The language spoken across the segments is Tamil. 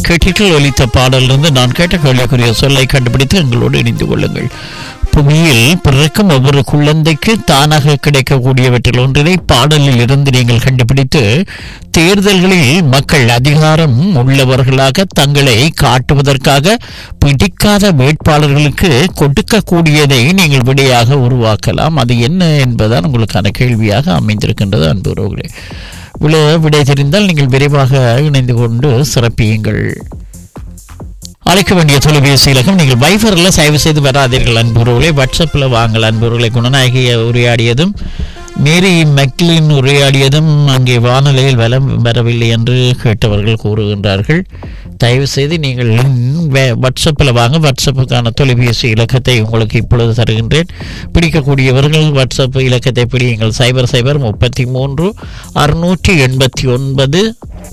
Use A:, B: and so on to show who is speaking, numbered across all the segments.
A: கேட்டீர்கள் ஒலித்த பாடலிருந்து நான் கேட்ட கேள்விக்குரிய சொல்லை கண்டுபிடித்து எங்களோடு இணைந்து கொள்ளுங்கள் புவியில் பிறக்கும் ஒவ்வொரு குழந்தைக்கு தானாக கிடைக்கக்கூடியவற்றில் ஒன்றினை பாடலில் இருந்து நீங்கள் கண்டுபிடித்து தேர்தல்களில் மக்கள் அதிகாரம் உள்ளவர்களாக தங்களை காட்டுவதற்காக பிடிக்காத வேட்பாளர்களுக்கு கொடுக்கக்கூடியதை நீங்கள் விடையாக உருவாக்கலாம் அது என்ன என்பதுதான் உங்களுக்கான கேள்வியாக அமைந்திருக்கின்றது அன்புறவுகளே விட விடை தெரிந்தால் நீங்கள் விரைவாக இணைந்து கொண்டு சிறப்பியுங்கள் அழைக்க வேண்டிய தொலைபேசி இலக்கம் நீங்கள் வைஃபரில் தயவு செய்து வராதீர்கள் அன்புறவுகளை வாட்ஸ்அப்பில் வாங்கல் அன்புறவுகளை குணநாயகியை உரையாடியதும் மேரி மெக்லின் உரையாடியதும் அங்கே வானொலியில் வலம் வரவில்லை என்று கேட்டவர்கள் கூறுகின்றார்கள் தயவு செய்து நீங்கள் வே- வாட்ஸ்அப்பில் வாங்க வாட்ஸ்அப்புக்கான தொலைபேசி இலக்கத்தை உங்களுக்கு இப்பொழுது தருகின்றேன் பிடிக்கக்கூடியவர்கள் வாட்ஸ்அப் இலக்கத்தை பிடியுங்கள் சைபர் சைபர் முப்பத்தி மூன்று அறுநூற்றி எண்பத்தி ஒன்பது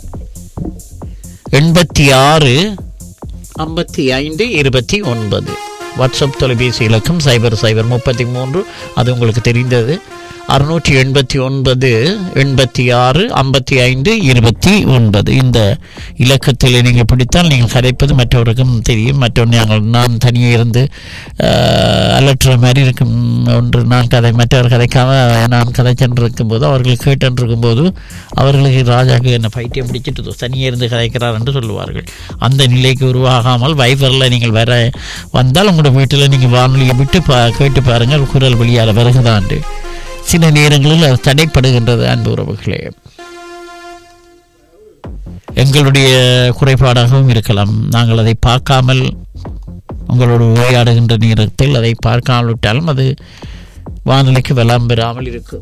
A: எண்பத்தி ஆறு ஐம்பத்தி ஐந்து இருபத்தி ஒன்பது வாட்ஸ்அப் தொலைபேசி இலக்கம் சைபர் சைபர் முப்பத்தி மூன்று அது உங்களுக்கு தெரிந்தது அறுநூற்றி எண்பத்தி ஒன்பது எண்பத்தி ஆறு ஐம்பத்தி ஐந்து இருபத்தி ஒன்பது இந்த இலக்கத்தில் நீங்கள் பிடித்தால் நீங்கள் கதைப்பது மற்றவருக்கும் தெரியும் மற்றொன்று நாங்கள் நான் தனியே இருந்து அஹ், அலட்டுற மாதிரி இருக்கும் ஒன்று நான் கதை மற்றவர் கதைக்காம நான் கதை சென்றிருக்கும் போது அவர்கள் கேட்டிருக்கும் போது அவர்களுக்கு ராஜாக்கு என்ன பைத்தியம் பிடிச்சிட்டு தனியே இருந்து கதைக்கிறார் என்று சொல்லுவார்கள் அந்த நிலைக்கு உருவாகாமல் வைஃபரில் நீங்கள் வர வந்தால் உங்களோட வீட்டில் நீங்கள் வானொலியை விட்டு பா கேட்டு பாருங்கள் குரல் வழியால் வருகிறதாண்டு சில நேரங்களில் அது தடைப்படுகின்றது அன்பு உறவுகளே எங்களுடைய குறைபாடாகவும் இருக்கலாம் நாங்கள் அதை பார்க்காமல் உங்களோடு உரையாடுகின்ற நேரத்தில் அதை பார்க்காமல் விட்டாலும் அது வானொலிக்கு வெலாம் பெறாமல் இருக்கும்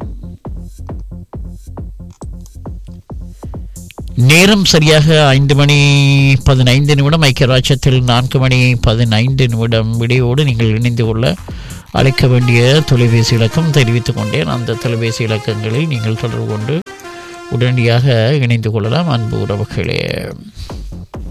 A: நேரம் சரியாக ஐந்து மணி பதினைந்து நிமிடம் ஐக்கிய ராஜ்யத்தில் நான்கு மணி பதினைந்து நிமிடம் விடையோடு நீங்கள் இணைந்து கொள்ள அழைக்க வேண்டிய தொலைபேசி இலக்கம் தெரிவித்துக் கொண்டேன் அந்த தொலைபேசி இலக்கங்களில் நீங்கள் தொடர்பு கொண்டு உடனடியாக இணைந்து கொள்ளலாம் அன்பு உறவுகளே